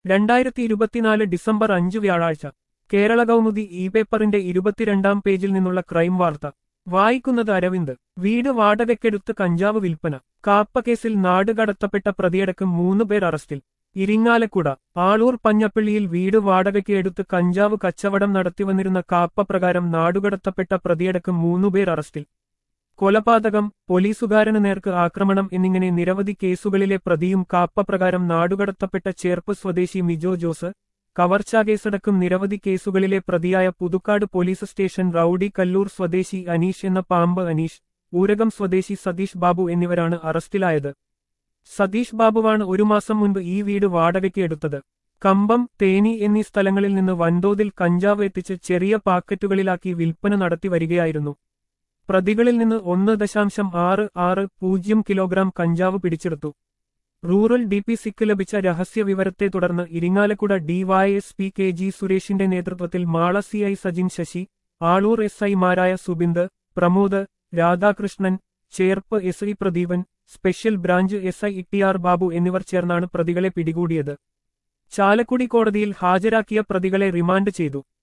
രണ്ടായിരത്തി ഇരുപത്തിനാല് ഡിസംബർ അഞ്ച് വ്യാഴാഴ്ച കേരള കൗമുദി ഇ പേപ്പറിന്റെ ഇരുപത്തിരണ്ടാം പേജിൽ നിന്നുള്ള ക്രൈം വാർത്ത വായിക്കുന്നത് അരവിന്ദ് വീട് വാടകയ്ക്കെടുത്ത് കഞ്ചാവ് വിൽപ്പന കാപ്പ കേസിൽ നാട് കടത്തപ്പെട്ട പ്രതിയടക്കം മൂന്ന് പേർ അറസ്റ്റിൽ ഇരിങ്ങാലക്കുട ആളൂർ പഞ്ഞപ്പള്ളിയിൽ വീട് വാടകയ്ക്ക് എടുത്ത് കഞ്ചാവ് കച്ചവടം നടത്തിവന്നിരുന്ന കാപ്പ പ്രകാരം നാടുകടത്തപ്പെട്ട പ്രതിയടക്കം മൂന്നുപേർ അറസ്റ്റിൽ കൊലപാതകം പോലീസുകാരന് നേർക്ക് ആക്രമണം എന്നിങ്ങനെ നിരവധി കേസുകളിലെ പ്രതിയും കാപ്പ പ്രകാരം നാടുകടത്തപ്പെട്ട ചേർപ്പ് സ്വദേശി മിജോ ജോസ് കവർച്ചാ കേസടക്കം നിരവധി കേസുകളിലെ പ്രതിയായ Puthukkad police station rowdy Kallur സ്വദേശി അനീഷ് എന്ന പാമ്പ് അനീഷ് ഊരകം സ്വദേശി സതീഷ് ബാബു എന്നിവരാണ് അറസ്റ്റിലായത് സതീഷ് ബാബുവാണ് ഒരു മാസം മുൻപ് ഈ വീട് വാടകയ്ക്ക് എടുത്തത് കമ്പം തേനി എന്നീ സ്ഥലങ്ങളിൽ നിന്ന് വൻതോതിൽ കഞ്ചാവ് എത്തിച്ച് ചെറിയ പാക്കറ്റുകളിലാക്കി വിൽപ്പന നടത്തി വരികയായിരുന്നു പ്രതികളിൽ നിന്ന് ഒന്ന് ദശാംശം ആറ് ആറ് പൂജ്യം കിലോഗ്രാം കഞ്ചാവ് പിടിച്ചെടുത്തു റൂറൽ ഡി പി സിക്ക് ലഭിച്ച രഹസ്യ വിവരത്തെ തുടർന്ന് ഇരിങ്ങാലക്കുട ഡിവൈഎസ്പി കെ ജി സുരേഷിന്റെ നേതൃത്വത്തിൽ Mala C I Sajin Sasi Aloor S ഐമാരായ Subind Pramod Radhakrishnan Cherpu S I Pradeepan special branch S I Ittiyar Babu എന്നിവർ ചേർന്നാണ് പ്രതികളെ പിടികൂടിയത് ചാലക്കുടി കോടതിയിൽ ഹാജരാക്കിയ പ്രതികളെ റിമാൻഡ് ചെയ്തു